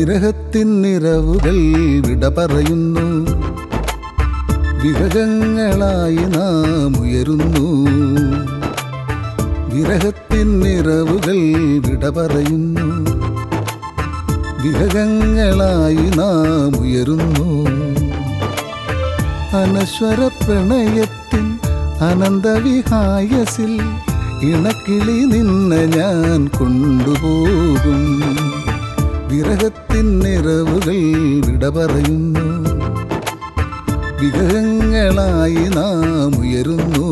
വിരഹത്തിൻ നിറവുകൾ വിട പറയുന്നു വിരഹങ്ങളായി നാം ഉയരുന്നു വിരഹത്തിൻ നിറവുകൾ വിട പറയുന്നു വിരഹങ്ങളായി നാം ഉയരുന്നു അനശ്വര പ്രണയത്തിൻ അനന്തവിഹായസിൽ ഇണക്കിളി നിന്നെ ഞാൻ കൊണ്ടുപോകും വിരഹത്തിൻ നിറവുകൾ വിട പറയുന്നു വിഗ്രഹങ്ങളായി നാം ഉയരുന്നു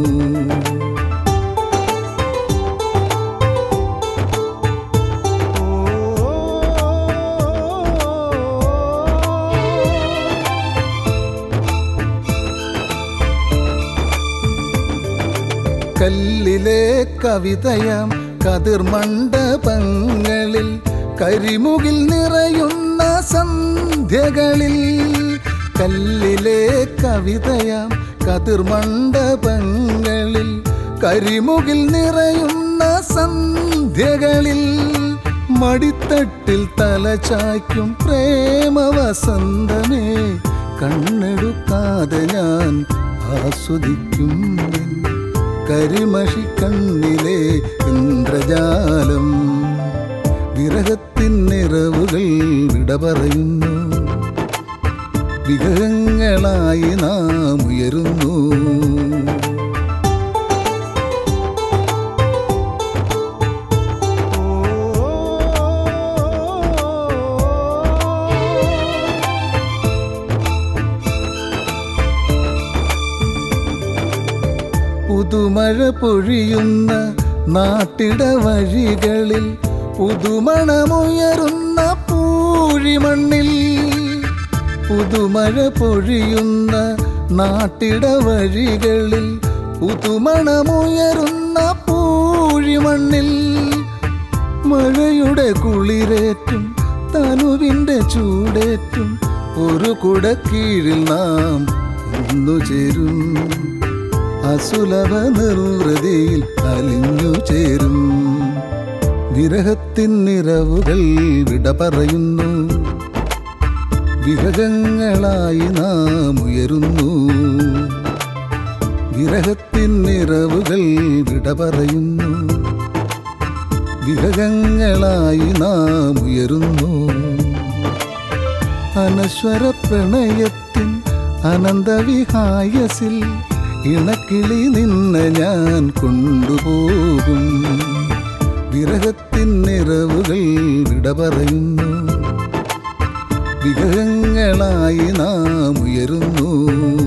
കല്ലിലെ കവിതയാം കതിർമണ്ഡപങ്ങളിൽ കരിമുകിൽ നിറയുന്ന സന്ധ്യകളിൽ കല്ലിലെ കവിതയാം കതിർമണ്ഡപങ്ങളിൽ കരിമുകിൽ നിറയുന്ന സന്ധ്യകളിൽ മടിത്തട്ടിൽ തലചായ്ക്കും പ്രേമവസന്തമേ കണ്ണെടുക്കാതെ ഞാൻ ആസ്വദിക്കും നിൻ കരിമഷി കണ്ണിലെ ഇന്ദ്രജാലം വിരഹത്തിൻ നിറവുകൾ വിട പറയുന്നു വിഗ്രഹങ്ങളായി നാം ഉയരുന്നു പുതുമഴ പൊഴിയുന്ന നാട്ടിട വഴികളിൽ പുതുമണമുയരുന്ന പൂഴിമണ്ണിൽ പുതുമഴ പൊഴിയുന്ന നാട്ടിട വഴികളിൽ പുതുമണമുയരുന്ന പൂഴിമണ്ണിൽ മഴയുടെ കുളിരേറ്റും തനുവിൻ്റെ ചൂടേറ്റും ഒരു കുടക്കീഴിൽ നാം ഒന്നു ചേരും അസുലഭ നിർവൃതിയിൽ അലിഞ്ഞു ചേരും വിരഹത്തിൻ നിറവുകൾ വിട പറയുന്നു വിരഹങ്ങളായി നാം ഉയരുന്നു വിരഹത്തിൻ നിറവുകൾ വിട പറയുന്നു വിരഹങ്ങളായി നാം ഉയരുന്നു അനശ്വര പ്രണയത്തിൻ അനന്തവിഹായസിൽ ഇണക്കിളി നിന്നെ ഞാൻ കൊണ്ടുപോകും വിരഹത്തിൻ നിറവുകൾ വിട പറയുന്നു വിഗ്രഹങ്ങളായി നാം ഉയരുന്നു